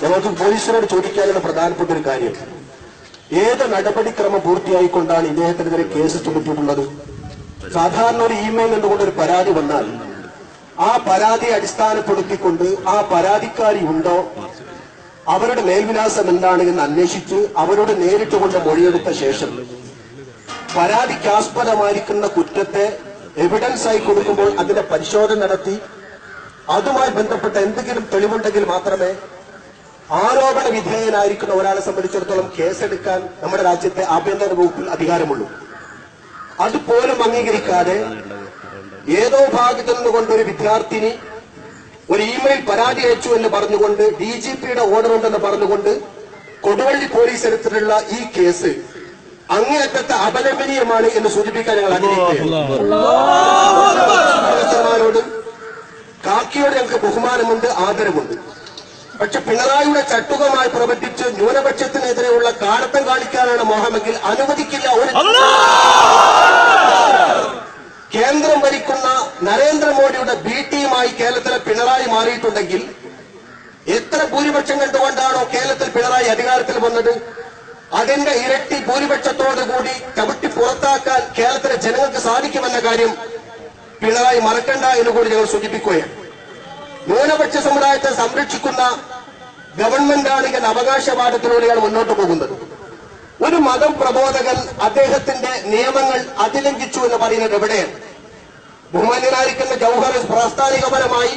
ഞങ്ങൾക്ക് പോലീസിനോട് ചോദിക്കാനുള്ള പ്രധാനപ്പെട്ട ഒരു കാര്യം ഏത് നടപടിക്രമം പൂർത്തിയായിക്കൊണ്ടാണ് ഇദ്ദേഹത്തിനെതിരെ കേസ് ചുമത്തിയിട്ടുള്ളത് സാധാരണ ഒരു ഇമെയിൽ എന്തുകൊണ്ട് ഒരു പരാതി വന്നാൽ ആ പരാതിയെ അടിസ്ഥാനപ്പെടുത്തിക്കൊണ്ട് ആ പരാതിക്കാരി ഉണ്ടോ അവരുടെ മേൽവിലാസം എന്താണ് എന്ന് അന്വേഷിച്ച് അവരോട് നേരിട്ട് കൊണ്ട് മൊഴിയെടുത്ത ശേഷം പരാതിക്കാസ്പദമായിരിക്കുന്ന കുറ്റത്തെ എവിഡൻസ് ആയി കൊടുക്കുമ്പോൾ അതിന്റെ പരിശോധന നടത്തി അതുമായി ബന്ധപ്പെട്ട എന്തെങ്കിലും തെളിവുണ്ടെങ്കിൽ മാത്രമേ ആരോപണ വിധേയനായിരിക്കുന്ന ഒരാളെ സംബന്ധിച്ചിടത്തോളം കേസെടുക്കാൻ നമ്മുടെ രാജ്യത്തെ ആഭ്യന്തര വകുപ്പിൽ അധികാരമുള്ളൂ അതുപോലും അംഗീകരിക്കാതെ ഏതോ ഭാഗത്തു നിന്നുകൊണ്ട് ഒരു വിദ്യാർത്ഥിനി ഒരു ഇമെയിൽ പരാതി അയച്ചു എന്ന് പറഞ്ഞുകൊണ്ട് ഡി ജി പിയുടെ ഓർഡർ ഉണ്ടെന്ന് പറഞ്ഞുകൊണ്ട് കൊടുവള്ളി പോലീസ് എടുത്തിട്ടുള്ള ഈ കേസ് അങ്ങേയറ്റത്തെ അപലപനീയമാണ് എന്ന് സൂചിപ്പിക്കാൻ ഞങ്ങൾ ആഗ്രഹിക്കുകയാണ് ഉദ്യോഗസ്ഥന്മാരോട് കാക്കിയോട് ഞങ്ങൾക്ക് ബഹുമാനമുണ്ട് ആദരവുണ്ട് പക്ഷെ പിണറായിയുടെ ചട്ടുകമായി പ്രവർത്തിച്ച് ന്യൂനപക്ഷത്തിനെതിരെയുള്ള കാടത്തം കാണിക്കാനാണ് മോഹമെങ്കിൽ അനുവദിക്കില്ല ഒരു കേന്ദ്രം ഭരിക്കുന്ന നരേന്ദ്രമോദിയുടെ ബി ടീമായി കേരളത്തിലെ പിണറായി മാറിയിട്ടുണ്ടെങ്കിൽ എത്ര ഭൂരിപക്ഷം കണ്ടുകൊണ്ടാണോ കേരളത്തിൽ പിണറായി അധികാരത്തിൽ വന്നത് അതിന്റെ ഇരട്ടി ഭൂരിപക്ഷത്തോടുകൂടി ചവിട്ടി പുറത്താക്കാൻ കേരളത്തിലെ ജനങ്ങൾക്ക് സാധിക്കുമെന്ന കാര്യം പിണറായി മറക്കണ്ട എന്ന് കൂടി ഞങ്ങൾ സൂചിപ്പിക്കുകയാണ് ന്യൂനപക്ഷ സമുദായത്തെ സംരക്ഷിക്കുന്ന ഗവൺമെന്റാണ് എന്ന അവകാശവാദത്തിലൂടെയാണ് മുന്നോട്ട് പോകുന്നത് ഒരു മതം പ്രബോധകൻ അദ്ദേഹത്തിന്റെ നിയമങ്ങൾ അതിലംഘിച്ചു എന്ന് പറയുന്നത് എവിടെയാണ് ബഹുമാന്യനായിരിക്കുന്ന ജൗഹർ പ്രാസ്ഥാനികപരമായി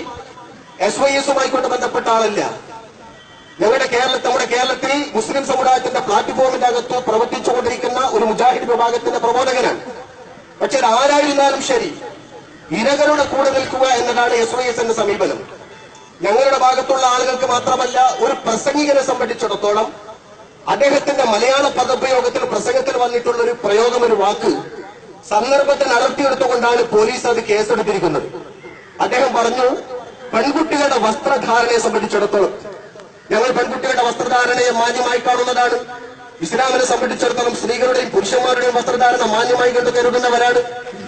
എസ് വൈ എസുമായി കൊണ്ട് ബന്ധപ്പെട്ട ആളല്ല ഞങ്ങളുടെ കേരളത്തിൽ നമ്മുടെ കേരളത്തിൽ മുസ്ലിം സമുദായത്തിന്റെ പ്ലാറ്റ്ഫോമിന്റെ അകത്ത് പ്രവർത്തിച്ചുകൊണ്ടിരിക്കുന്ന ഒരു മുജാഹിദ് വിഭാഗത്തിന്റെ പ്രബോധകനാണ് പക്ഷെ ഇത് ആരായിരുന്നാലും ശരി ഇരകളുടെ കൂടെ നിൽക്കുക എന്നതാണ് എസ് വൈ എസിന്റെ സമീപനം ഞങ്ങളുടെ ഭാഗത്തുള്ള ആളുകൾക്ക് മാത്രമല്ല ഒരു പ്രസംഗികനെ സംബന്ധിച്ചിടത്തോളം അദ്ദേഹത്തിന്റെ മലയാള പദപ്രയോഗത്തിൽ പ്രസംഗത്തിൽ വന്നിട്ടുള്ള ഒരു പ്രയോഗം ഒരു വാക്ക് സന്ദർഭത്തിന് അടർത്തിയെടുത്തുകൊണ്ടാണ് പോലീസ് അത് കേസെടുത്തിരിക്കുന്നത് അദ്ദേഹം പറഞ്ഞു പെൺകുട്ടികളുടെ വസ്ത്രധാരണയെ സംബന്ധിച്ചിടത്തോളം ഞങ്ങൾ പെൺകുട്ടികളുടെ വസ്ത്രധാരണയെ മാന്യമായി കാണുന്നതാണ് ഇസ്ലാമിനെ സംബന്ധിച്ചിടത്തോളം സ്ത്രീകളുടെയും പുരുഷന്മാരുടെയും വസ്ത്രധാരണ മാന്യമായി കണ്ടു കരുതുന്നവരാണ്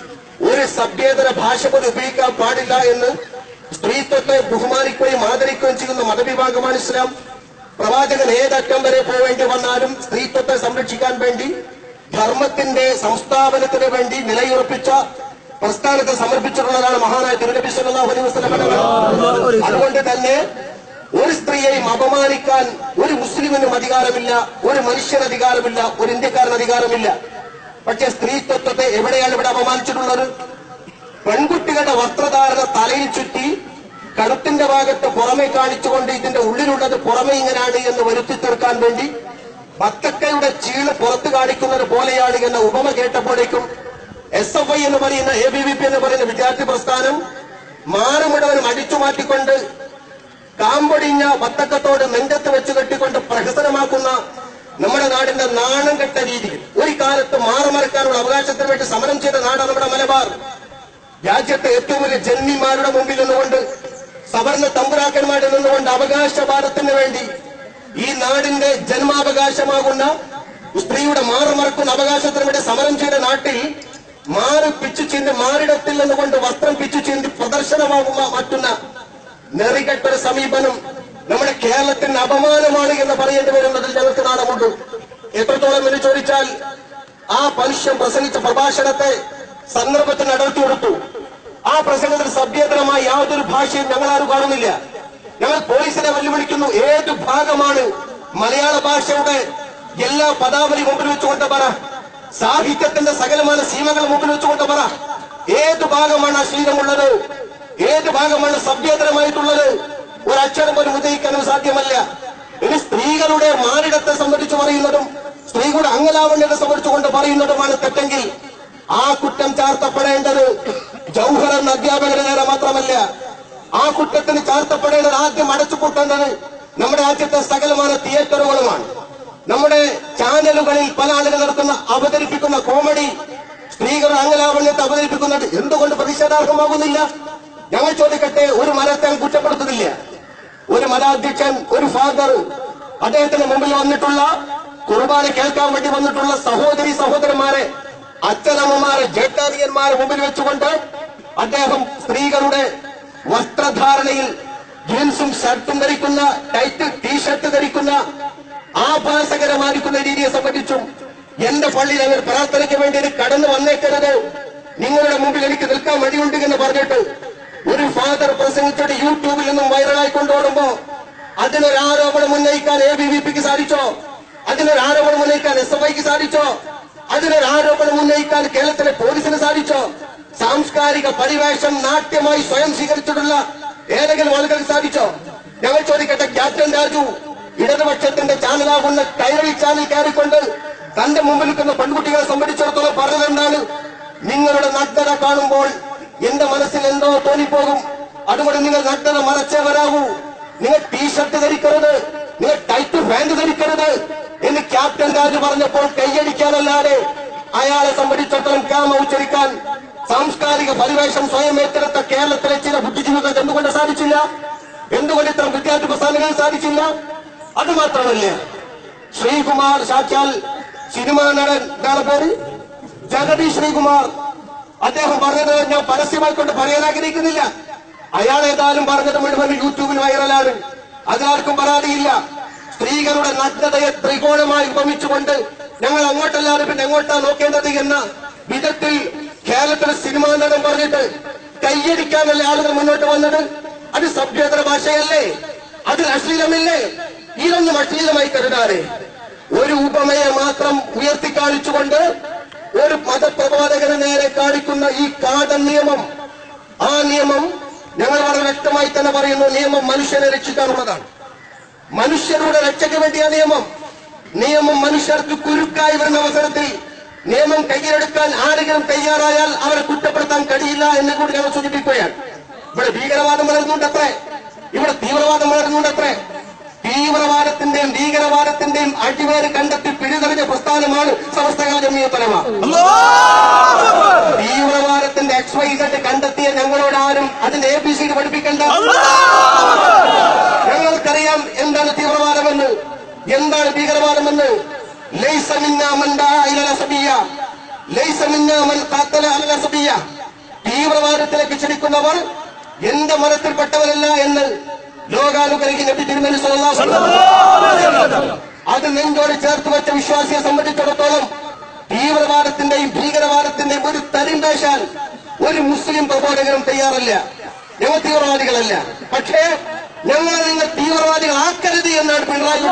ഒരു സഭ്യേതര ഭാഷ പോലും ഉപയോഗിക്കാൻ പാടില്ല എന്ന് സ്ത്രീത്വത്തെ ബഹുമാനിക്കുകയും ആദരിക്കുകയും ചെയ്യുന്ന മതവിഭാഗമാണ് ഇസ്ലാം പ്രവാചകൻ ഏതറ്റം വരെ പോവേണ്ടി വന്നാലും സ്ത്രീത്വത്തെ സംരക്ഷിക്കാൻ വേണ്ടി ധർമ്മത്തിന്റെ സംസ്ഥാപനത്തിന് വേണ്ടി നിലയുറപ്പിച്ച പ്രസ്ഥാനത്തെ സമർപ്പിച്ചിട്ടുള്ളതാണ് മഹാനായ തിരുനബി സല്ലല്ലാഹു അലൈഹി വസല്ലം തങ്ങൾ. അതുകൊണ്ട് തന്നെ ഒരു സ്ത്രീയെയും അപമാനിക്കാൻ ഒരു മുസ്ലിമിനും അധികാരമില്ല ഒരു മനുഷ്യന് അധികാരമില്ല ഒരു ഇന്ത്യക്കാരന് അധികാരമില്ല പക്ഷെ സ്ത്രീത്വത്തെ എവിടെയാണ് ഇവിടെ അപമാനിച്ചിട്ടുള്ളത് പെൺകുട്ടികളുടെ വസ്ത്രധാരണ തലയിൽ ചുറ്റി കഴുത്തിന്റെ ഭാഗത്ത് പുറമെ കാണിച്ചുകൊണ്ട് ഇതിന്റെ ഉള്ളിലുള്ളത് പുറമെ ഇങ്ങനെയാണ് എന്ന് വരുത്തി തീർക്കാൻ വേണ്ടി ബത്തക്കയുടെ ചീള് പുറത്ത് കാണിക്കുന്നത് പോലെയാണ് എന്ന ഉപമ കേട്ടപ്പോഴേക്കും എസ് എഫ് ഐ എന്ന് പറയുന്ന എ ബി വി പി എന്ന് പറയുന്ന വിദ്യാർത്ഥി പ്രസ്ഥാനം മാറുമുടവനും അടിച്ചു മാറ്റിക്കൊണ്ട് കാമ്പൊടിഞ്ഞ ബത്തക്കത്തോട് നെഞ്ചത്ത് വെച്ച് കെട്ടിക്കൊണ്ട് പ്രഹസനമാക്കുന്ന നമ്മുടെ നാടിന്റെ നാണം കെട്ട രീതിയിൽ ഒരു കാലത്ത് മാറുമറക്കാനുള്ള അവകാശത്തിന് വേണ്ടി സമരം ചെയ്ത നാടാണ് നമ്മുടെ മലബാർ രാജ്യത്തെ ഏറ്റവും വലിയ ജന്മിമാരുടെ മുമ്പിൽ നിന്നുകൊണ്ട് സവർണ തമ്പുരാക്കന്മാരിൽ നിന്നുകൊണ്ട് അവകാശവാദത്തിന് വേണ്ടി ഈ നാടിന്റെ ജന്മാവകാശമാകുന്ന സ്ത്രീയുടെ മാറുമറക്കുന്ന അവകാശത്തിന് വേണ്ടി സമരം ചെയ്ത നാട്ടിൽ മാറി പിച്ചു ചീന്തി മാറിടത്തിൽ നിന്നുകൊണ്ട് വസ്ത്രം പിച്ചു ചീന്തി പ്രദർശനമാകുന്ന മാറ്റുന്ന നെറികെട്ടൊരു സമീപനം നമ്മുടെ കേരളത്തിന് അപമാനമാണ് എന്ന് പറയേണ്ടി വരുന്നതിൽ ഞങ്ങൾക്ക് നാണമുണ്ട് എത്രത്തോളം എന്ന് ചോദിച്ചാൽ ആ മനുഷ്യൻ പ്രസംഗിച്ച പ്രഭാഷണത്തെ സന്ദർഭത്തിന് അടർത്തി കൊടുത്തു ആ പ്രസംഗത്തിൽ സഭ്യേതരമായ യാതൊരു ഭാഷയും ഞങ്ങൾ ആരും കാണുന്നില്ല ഞങ്ങൾ പോലീസിനെ വെല്ലുവിളിക്കുന്നു ഏത് ഭാഗമാണ് മലയാള ഭാഷയുടെ എല്ലാ പദാവലി മുമ്പിൽ വെച്ചുകൊണ്ട് പറ സാഹിത്യത്തിന്റെ സകലമായ സീമകൾ മുമ്പിൽ വെച്ചുകൊണ്ട് പറ ഏത് ഭാഗമാണ് അശ്ലീലമുള്ളത് ഏത് ഭാഗമാണ് സഭ്യേതരമായിട്ടുള്ളത് ഒരക്ഷരം പോലും ഉദയിക്കാനും സാധ്യമല്ല ഇനി സ്ത്രീകളുടെ മാനിടത്തെ സംബന്ധിച്ച് പറയുന്നതും സ്ത്രീകളുടെ അംഗലാവണ്യത്തെ സംബന്ധിച്ചുകൊണ്ട് പറയുന്നതുമാണ് തെറ്റെങ്കിൽ ആ കുറ്റം ചാർത്തപ്പെടേണ്ടത് ജൗഹർ എന്ന അധ്യാപകന് നേരെ മാത്രമല്ല ആ കുറ്റത്തിന് ചാർത്തപ്പെടേണ്ടത് ആദ്യം അടച്ചുപൂട്ടേണ്ടത് നമ്മുടെ രാജ്യത്തെ സകലമായ തിയേറ്ററുകളുമാണ് നമ്മുടെ ചാനലുകളിൽ പല ആളുകൾ നടത്തുന്ന അവതരിപ്പിക്കുന്ന കോമഡി സ്ത്രീകളുടെ അംഗലാവണ്യത്തെ അവതരിപ്പിക്കുന്നത് എന്തുകൊണ്ട് പ്രതിഷേധാർഹമാകുന്നില്ല ഞങ്ങൾ ചോദിക്കട്ടെ ഒരു മതത്തെ അങ്ങ് കുറ്റപ്പെടുത്തുന്നില്ല ഒരു മതാധ്യക്ഷൻ ഒരു ഫാദർ അദ്ദേഹത്തിന് മുമ്പിൽ വന്നിട്ടുള്ള കുർബാന കേൾക്കാൻ വേണ്ടി വന്നിട്ടുള്ള സഹോദരി സഹോദരന്മാരെ അച്ഛനമ്മമാരെ ജേഷ്ഠാധികന്മാരെ മുമ്പിൽ വെച്ചുകൊണ്ട് അദ്ദേഹം സ്ത്രീകളുടെ വസ്ത്രധാരണയിൽ ജീൻസും ഷർട്ടും ധരിക്കുന്ന ടൈറ്റ് ടീഷർട്ട് പള്ളിയിൽ അവർ പ്രാർത്ഥനയ്ക്ക് വേണ്ടി ഇനി കടന്നു വന്നേക്കരുത് നിങ്ങളുടെ മുമ്പിൽ എനിക്ക് നിൽക്കാൻ മടിയുണ്ട് എന്ന് പറഞ്ഞിട്ട് ഒരു ഫാദർ പ്രസംഗിച്ചിട്ട് യൂട്യൂബിൽ നിന്നും വൈറലായി കൊണ്ടുപോകുമ്പോ അതിനൊരു ആരോപണം ഉന്നയിക്കാൻ എ ബി വി പിക്ക് സാധിച്ചോ അതിനൊരു ആരോപണം ഉന്നയിക്കാൻ എസ് എഫ് ഐക്ക് സാധിച്ചോ അതിനൊരു ആരോപണം ഉന്നയിക്കാൻ കേരളത്തിലെ പോലീസിന് സാധിച്ചോ സാംസ്കാരിക പരിവേഷം നാട്യമായി സ്വയം സ്വീകരിച്ചിട്ടുള്ള ഏതെങ്കിലും ആളുകൾക്ക് സാധിച്ചോ ഞങ്ങൾ ചോദിക്കട്ടെ ക്യാപ്റ്റൻ രാജു ഇടതുപക്ഷത്തിന്റെ ചാനലാകുന്ന കൈരളി ചാനൽ കയറിക്കൊണ്ട് തന്റെ മുമ്പിൽ നിൽക്കുന്ന പെൺകുട്ടികളെ സംബന്ധിച്ചിടത്തോളം പറഞ്ഞത് എന്താണ് നിങ്ങളുടെ നഗ്നത കാണുമ്പോൾ എന്റെ മനസ്സിൽ എന്തോ തോന്നിപ്പോകും അതുകൊണ്ട് നിങ്ങൾ നഗ്നത മറച്ചേ വരാവൂ നിങ്ങൾ ടീഷർട്ട് ധരിക്കരുത് നിങ്ങൾ ടൈറ്റ് പാന്റ് ധരിക്കരുത് എന്ന് ക്യാപ്റ്റൻ രാജു പറഞ്ഞപ്പോൾ കൈയടിക്കാനല്ലാതെ അയാളെ സംബന്ധിച്ചിടത്തോളം ക്യാമ ഉച്ചരിക്കാൻ സാംസ്കാരിക പരിവേഷം സ്വയം ഏറ്റെടുത്ത കേരളത്തിലെ ചില ബുദ്ധിജീവികൾക്ക് എന്തുകൊണ്ട് സാധിച്ചില്ല എന്തുകൊണ്ട് ഇത്തരം വിദ്യാർത്ഥി പ്രസ്ഥാനങ്ങൾ സാധിച്ചില്ല അത് മാത്രമല്ല ശ്രീകുമാർ സാക്ഷാൽ സിനിമാ നടൻ എന്താണ് പേര് ജഗതി ശ്രീകുമാർ അദ്ദേഹം പറഞ്ഞത് ഞാൻ പരസ്യമായി കൊണ്ട് പറയാൻ ആഗ്രഹിക്കുന്നില്ല അയാൾ ഏതായാലും പറഞ്ഞത് മുഴുവൻ യൂട്യൂബിൽ വൈറലാണ് അതിനാർക്കും പരാതിയില്ല സ്ത്രീകളുടെ നഗ്നതയെ ത്രികോണമായി ഉപമിച്ചുകൊണ്ട് ഞങ്ങൾ അങ്ങോട്ടല്ലാതെ പിന്നെ എങ്ങോട്ടാ നോക്കേണ്ടത് എന്ന വിധത്തിൽ കേരളത്തിലെ സിനിമാ നടൻ പറഞ്ഞിട്ട് കയ്യടിക്കാനല്ലേ ആളുകൾ മുന്നോട്ട് വന്നത് അത് സഭ്യതര ഭാഷയല്ലേ അത് അശ്ലീലമില്ലേ ഇതൊന്നും അശ്ലീലമായി കരുതാതെ ഒരു ഉപമയെ മാത്രം ഉയർത്തിക്കാണിച്ചുകൊണ്ട് ഒരു മതപ്രബോധകന് നേരെ കാണിക്കുന്ന ഈ കാടൻ നിയമം ആ നിയമം ഞങ്ങൾ വളരെ വ്യക്തമായി തന്നെ പറയുന്നു നിയമം മനുഷ്യനെ രക്ഷിക്കാനുള്ളതാണ് മനുഷ്യരുടെ രക്ഷയ്ക്ക് വേണ്ടിയ നിയമം നിയമം മനുഷ്യർക്ക് കുരുക്കായി വരുന്ന അവസരത്തിൽ നിയമം കയ്യിലെടുക്കാൻ ആരെങ്കിലും തയ്യാറായാൽ അവരെ കുറ്റപ്പെടുത്താൻ കഴിയില്ല എന്ന് കൂടി ഞങ്ങൾ സൂചിപ്പിക്കുകയാണ് ഇവിടെ ഭീകരവാദം വളരുന്നുണ്ടത്രേ ഇവിടെ തീവ്രവാദം വളരുന്നുണ്ടത്രേ തീവ്രവാദത്തിന്റെയും ഭീകരവാദത്തിന്റെയും അടിവേര് കണ്ടെത്തി പിടിതെറിഞ്ഞ പ്രസ്ഥാനമാണ് സമസ്തകാല ജമീയത്തലമ തീവ്രവാദത്തിന്റെ എക്സ് വൈ സെഡ് കണ്ടെത്തിയ ഞങ്ങളോട് ആരും അതിന്റെ എ ബി സി ഡി പഠിപ്പിക്കേണ്ട ഞങ്ങൾക്കറിയാം എന്താണ് തീവ്രവാദമെന്ന് എന്താണ് ഭീകരവാദമെന്ന് ലൈസ മിന്നാ മൻ ദാ ഇലൽ അസബിയ്യ. ലൈസ മിന്നാ മൻ ഖാത്തല അലൽ അസബിയ്യ. തീവ്രവാദത്തിലേക്ക് ക്ഷണിക്കുന്നവർ എന്റെ മതത്തിൽപ്പെട്ടവരല്ല എന്ന് ലോകാനുഗ്രഹി നബി തിരുമേനി സ്വല്ലല്ലാഹു അലൈഹി വസല്ലം. അത് നെഞ്ചോട് ചേർത്ത് വെച്ച വിശ്വാസിയെ സംബന്ധിച്ചിടത്തോളം തീവ്രവാദത്തിന്റെയും ഭീകരവാദത്തിന്റെയും ഒരു തരിമ്പേശാൻ ഒരു മുസ്ലിം പ്രബോധകനും തയ്യാറല്ല ഞങ്ങൾ തീവ്രവാദികളല്ല പക്ഷേ ഞങ്ങളെ നിങ്ങൾ തീവ്രവാദികളാക്കരുത് എന്നാണ് പിണറായി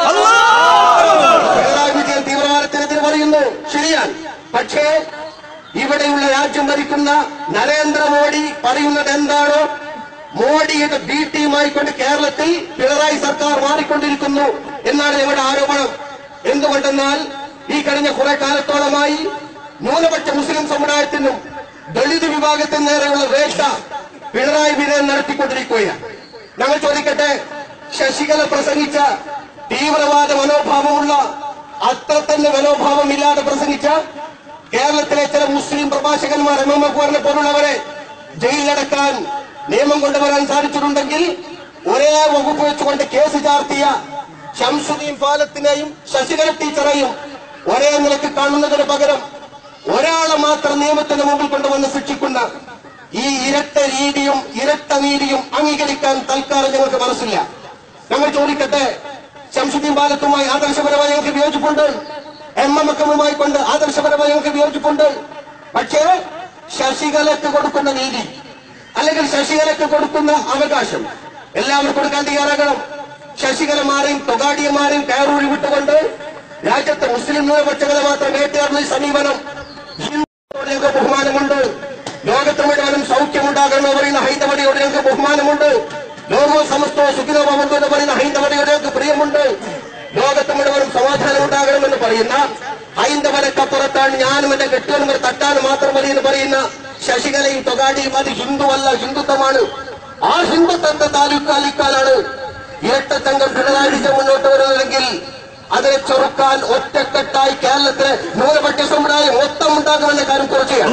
പിണറായി വിജയൻ തീവ്രവാദത്തിനെതിരെ പറയുന്നു ശരിയാണ് പക്ഷേ ഇവിടെയുള്ള രാജ്യം ഭരിക്കുന്ന നരേന്ദ്രമോദി പറയുന്നത് എന്താണോ മോഡിയുടെ ബി ടീമായി കൊണ്ട് കേരളത്തിൽ പിണറായി സർക്കാർ മാറിക്കൊണ്ടിരിക്കുന്നു എന്നാണ് ഞങ്ങളുടെ ആരോപണം എന്തുകൊണ്ടെന്നാൽ ഈ കഴിഞ്ഞ കുറെ കാലത്തോളമായി ന്യൂനപക്ഷ മുസ്ലിം സമുദായത്തിനും ദളിത് വിഭാഗത്തിന് നേരെയുള്ള വേട്ട പിണറായി വിജയൻ നടത്തിക്കൊണ്ടിരിക്കുകയാണ് ഞങ്ങൾ ചോദിക്കട്ടെ ശശികല പ്രസംഗിച്ച തീവ്രവാദ മനോഭാവമുള്ള അത്ര തന്നെ മനോഭാവമില്ലാതെ പ്രസംഗിച്ച കേരളത്തിലെ ചില മുസ്ലിം പ്രഭാഷകന്മാർ എം എം അക്ബറിനെ പോലുള്ളവരെ ജയിലിലടക്കാൻ നിയമം കൊണ്ടുവരാൻ സാധിച്ചിട്ടുണ്ടെങ്കിൽ ഒരേ വകുപ്പ് വെച്ചുകൊണ്ട് കേസ് ചാർത്തിയ ഷംസുദ്ദീൻ പാലത്തിനെയും ശശികല ടീച്ചറെയും ഒരേ നിലക്ക് കാണുന്നതിന് പകരം ഒരാളെ മാത്രം നിയമത്തിന് മുമ്പിൽ കൊണ്ടുവന്ന് ശിക്ഷിക്കുന്ന ഈ ഇരട്ട രീതിയും ഇരട്ട നീതിയും അംഗീകരിക്കാൻ തൽക്കാലം ഞങ്ങൾക്ക് മനസ്സില്ല ഞങ്ങൾ ചോദിക്കട്ടെ ശംസുദ്ദീൻ പാലത്തുമായി ആദർശപരമായി ഞങ്ങൾക്ക് വിയോജിപ്പുണ്ട് എം എം അക്കമുമായി കൊണ്ട് ആദർശപരമായി ഞങ്ങൾക്ക് വിയോജിപ്പുണ്ട് പക്ഷേ ശശികലക്ക് കൊടുക്കുന്ന നീതി അല്ലെങ്കിൽ ശശികലക്ക് കൊടുക്കുന്ന അവകാശം എല്ലാവരും കൊടുക്കാൻ തയ്യാറാകണം ശശികലമാരെയും തൊഗാഡിയമാരെയും കയറൂഴി വിട്ടുകൊണ്ട് രാജ്യത്തെ മുസ്ലിം ന്യൂനപക്ഷങ്ങളെ മാത്രം വേട്ടയാടുന്ന ഈ സമീപനം ഹിന്ദുക്കളോട് ഞങ്ങൾക്ക് ബഹുമാനമുണ്ട് ലോകത്ത് മുഴുവനും സൗഖ്യമുണ്ടാകണമെന്ന് പറയുന്ന ഹൈന്ദവതയോട് ഞങ്ങൾക്ക് ബഹുമാനമുണ്ട് ലോകവും സമസ്തവും സുഖിനോ ഭവന്തു എന്ന് പറയുന്ന ഹൈന്ദവതയോട് ഞങ്ങൾക്ക് പ്രിയമുണ്ട് ലോകത്ത് മുഴുവനും സമാധാനം ഉണ്ടാകണമെന്ന് പറയുന്ന ഹൈന്ദവരക്കപ്പുറത്താണ് ഞാനും എന്റെ കെട്ടുവനും ഒരു തട്ടാനും മാത്രം മതി എന്ന് പറയുന്ന ശശികലയും തൊഗാടിയും അത് ഹിന്ദുവല്ല ഹിന്ദുത്വമാണ് ആ ഹിന്ദുത്വത്തെ താലൂക്കാലിക്കാനാണ് ഇരട്ടത്തങ്കം പിണറായി വിജയൻ മുന്നോട്ട് വരുന്നതെങ്കിൽ അതിനെ ചെറുക്കാൻ ഒറ്റക്കെട്ടായി കേരളത്തിലെ ന്യൂനപക്ഷ സമുദായം മൊത്തം ഉണ്ടാകുമെന്ന കാര്യം കുറച്ചുകയാണ്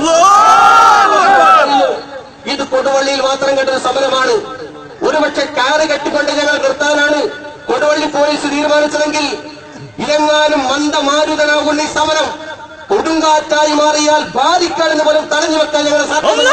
ഇത് കൊടുവള്ളിയിൽ മാത്രം കണ്ടൊരു സമരമാണ് ഒരുപക്ഷെ കാറ് കെട്ടിക്കൊണ്ട് ഞങ്ങൾ നിർത്താനാണ് കൊടുവള്ളി പോലീസ് തീരുമാനിച്ചതെങ്കിൽ ഇലങ്ങാനും മന്ദമാരുതനാകുന്ന ഈ സമരം കൊടുങ്കാറ്റായി മാറിയാൽ ബാധിക്കാനെന്ന് പോലും തടഞ്ഞു വെക്കാൻ ഞങ്ങളുടെ സാധ്യത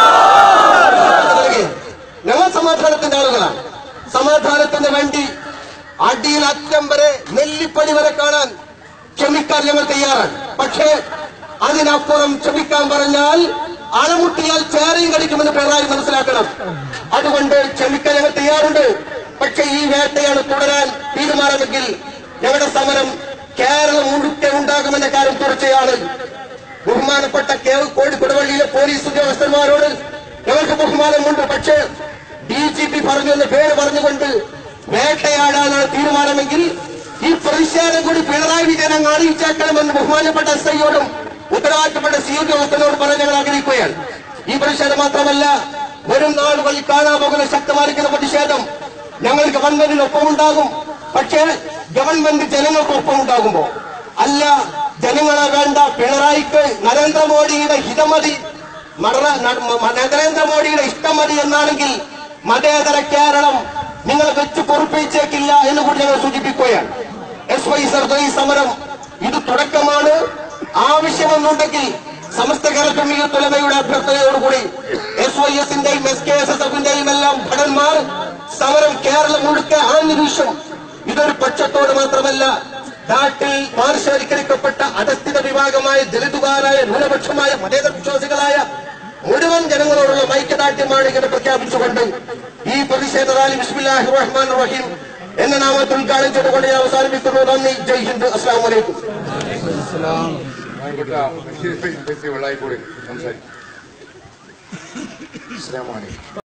ഞങ്ങൾ സമാധാനത്തിന്റെ ആളുകളാണ് സമാധാനത്തിന് വേണ്ടി അടിയിൽ അറ്റം വരെ നെല്ലിപ്പടി വരെ കാണാൻ ക്ഷമിക്കാൻ ഞങ്ങൾ തയ്യാറാണ് പക്ഷേ അതിനപ്പുറം ക്ഷമിക്കാൻ പറഞ്ഞാൽ അളമുട്ടിയാൽ ചേരയും കടിക്കുമെന്ന് പിണറായി മനസ്സിലാക്കണം അതുകൊണ്ട് ക്ഷമിക്കാൻ ഞങ്ങൾ തയ്യാറുണ്ട് പക്ഷെ ഈ വേട്ടയാണ് തുടരാൻ തീരുമാനമെങ്കിൽ ഞങ്ങളുടെ സമരം കേരളം മുഴുക്കെ ഉണ്ടാകുമെന്ന കാര്യം തീർച്ചയാണ് ബഹുമാനപ്പെട്ട കെ കോഴി കൊടുവള്ളിയിലെ പോലീസ് ഉദ്യോഗസ്ഥന്മാരോട് ഞങ്ങൾക്ക് ബഹുമാനമുണ്ട് പക്ഷേ ഡി ജി പി പറഞ്ഞെന്ന് പേര് പറഞ്ഞുകൊണ്ട് വേട്ടയാടാനാണ് തീരുമാനമെങ്കിൽ ഈ പ്രതിഷേധം കൂടി പിണറായി വിജയൻ അങ്ങ് അറിയിച്ചേക്കണമെന്ന് ബഹുമാനപ്പെട്ട എസ് ഐയോടും ഉത്തരവാദിത്തപ്പെട്ട സി ഉദ്യോഗസ്ഥനോട് പറയാൻ ഞങ്ങൾ ആഗ്രഹിക്കുകയാണ് ഈ പ്രതിഷേധം മാത്രമല്ല വരും നാളുകളിൽ കാണാൻ പോകുന്ന ശക്തമായിരിക്കുന്ന പ്രതിഷേധം ഞങ്ങൾ ഗവൺമെന്റിനൊപ്പം ഉണ്ടാകും പക്ഷേ ഗവൺമെന്റ് ജനങ്ങൾക്കൊപ്പം ഉണ്ടാകുമ്പോ അല്ല ജനങ്ങളെ വേണ്ട പിണറായിക്ക് നരേന്ദ്രമോദിയുടെ ഹിതമതി മറ- ന- മ- നരേന്ദ്രമോദിയുടെ ഇഷ്ടം മതി എന്നാണെങ്കിൽ മതേതര കേരളം നിങ്ങൾ വെച്ച് പൊറുപ്പിച്ചേക്കില്ല എന്ന് കൂടി ഞങ്ങൾ സൂചിപ്പിക്കുകയാണ് എസ് വൈ സർദോയി സമരം ഇത് തുടക്കമാണ് ആവശ്യമെന്നുണ്ടെങ്കിൽ സമസ്ത കേരള തുലമയുടെ അഭ്യർത്ഥനയോടുകൂടി എസ് വൈ എസിന്റെയും എസ് കെ എസ് എസ് എഫിന്റെയും എല്ലാം ഭടന്മാർ സമരം കേരളം മുഴുക്കെ ആഞ്ഞുവീശും ഇതൊരു പക്ഷത്തോട് മാത്രമല്ല നാട്ടിൽ പാർശ്വവൽക്കരിക്കപ്പെട്ട അധസ്ഥിത വിഭാഗമായ ദളിതുകാരായ ന്യൂനപക്ഷമായ മതേതര വിശ്വാസികളായ മുഴുവൻ ജനങ്ങളോടുള്ള ഐക്യദാർഢ്യമാണ് ഇങ്ങനെ പ്രഖ്യാപിച്ചുകൊണ്ട് ഈ പ്രതിഷേധ റാലി ബിസ്മില്ലാഹി റഹ്മാൻ റഹീം എന്ന നാമത്തിൽ ഉദ്ഘാടനം ചെയ്തുകൊണ്ട് ഞാൻ അവസാനിപ്പിക്കുന്നു നന്ദി ജയ് ഹിന്ദ് അസ്സാം വലൈക്കും ബഹുമാനപ്പെട്ട ബഷീർ ഫൈസി വെള്ളായിക്കോട് സംസാരിക്കും അസ്സലാമു അലൈക്കും